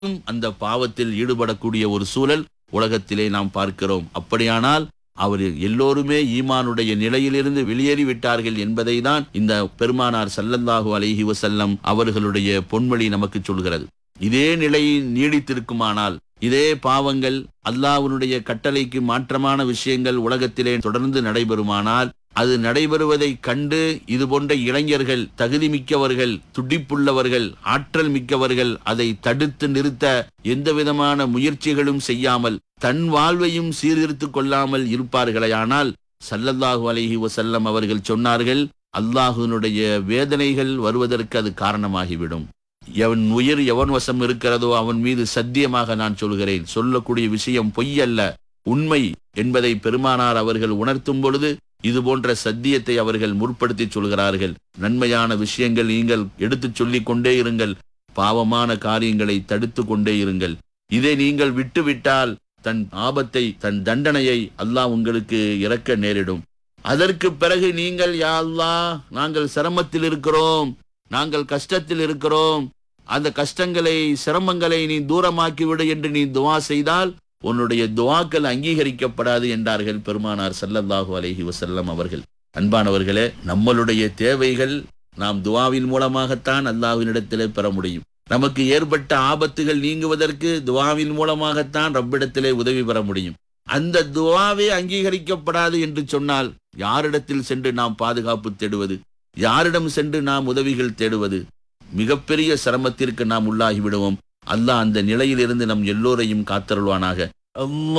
அந்த பாவத்தில் ஈடுபடக்கூடிய ஒரு சூழல் உலகத்திலே நாம் பார்க்கிறோம் அப்படியானால் அவர் எல்லோருமே ஈமானுடைய நிலையிலிருந்து வெளியேறி விட்டார்கள் என்பதை தான் இந்த பெருமானார் சல்லல்லாஹு அலைஹி வஸல்லம் அவர்களுடைய பொன்மொழி நமக்கு சொல்கிறது இதே நிலை நீடித்திருக்குமானால் இதே பாவங்கள் அல்லாஹ்வினுடைய கட்டளைக்கு மாற்றமான விஷயங்கள் உலகத்திலே தொடர்ந்து நடைபெறுமானால் அது நடைபெறுவதை கண்டு இது போன்ற இளைஞர்கள் தகுதி மிக்கவர்கள் துடிப்புள்ளவர்கள் ஆற்றல் மிக்கவர்கள் அதை தடுத்து நிறுத்த எந்த விதமான முயற்சிகளும் செய்யாமல் தன் வாழ்வையும் சீர்திருத்திக் கொள்ளாமல் இருப்பார்களேயானால் சல்லல்லாஹு அலைஹி வஸல்லம் அவர்கள் சொன்னார்கள் அல்லாஹுனுடைய வேதனைகள் வருவதற்கு அது காரணமாகிவிடும் எவன் உயிர் எவன் வசம் இருக்கிறதோ அவன் மீது சத்தியமாக நான் சொல்கிறேன் சொல்லக்கூடிய விஷயம் பொய் அல்ல உண்மை என்பதை பெருமானார் அவர்கள் உணர்த்தும் பொழுது இது போன்ற சத்தியத்தை அவர்கள் முற்படுத்தி சொல்கிறார்கள் நன்மையான விஷயங்கள் நீங்கள் எடுத்துச் சொல்லிக் கொண்டே இருங்கள் பாவமான காரியங்களை தடுத்து கொண்டே இருங்கள் இதை நீங்கள் விட்டுவிட்டால் தன் ஆபத்தை தன் தண்டனையை அல்லாஹ் உங்களுக்கு இறக்க நேரிடும் அதற்கு பிறகு நீங்கள் யா அல்லாஹ் நாங்கள் சிரமத்தில் இருக்கிறோம் நாங்கள் கஷ்டத்தில் இருக்கிறோம் அந்த கஷ்டங்களை சிரமங்களை நீ தூரமாக்கி விடு என்று நீ துவா செய்தால் உன்னுடைய துவாக்கள் அங்கீகரிக்கப்படாது என்றார்கள் பெருமானார் ஸல்லல்லாஹு அலைஹி வஸல்லம் அவர்கள் அன்பானவர்களே நம்மளுடைய தேவைகள் நாம் துவாவின் மூலமாகத்தான் அல்லாஹ்வினிடத்திலே பெற முடியும் நமக்கு ஏற்பட்ட ஆபத்துகள் நீங்குவதற்கு துவாவின் மூலமாகத்தான் ரப்பிடத்திலே உதவி பெற முடியும் அந்த துவாவே அங்கீகரிக்கப்படாது என்று சொன்னால் யாரிடத்தில் சென்று நாம் பாதுகாப்பு தேடுவது யாரிடம் சென்று நாம் உதவிகள் தேடுவது மிகப்பெரிய சிரமத்திற்கு நாம் உள்ளாகி விடுவோம் அல்லாஹ் அந்த நிலையிலிருந்து நம் எல்லோரையும் காத்தருள்வானாக அல்லாஹ்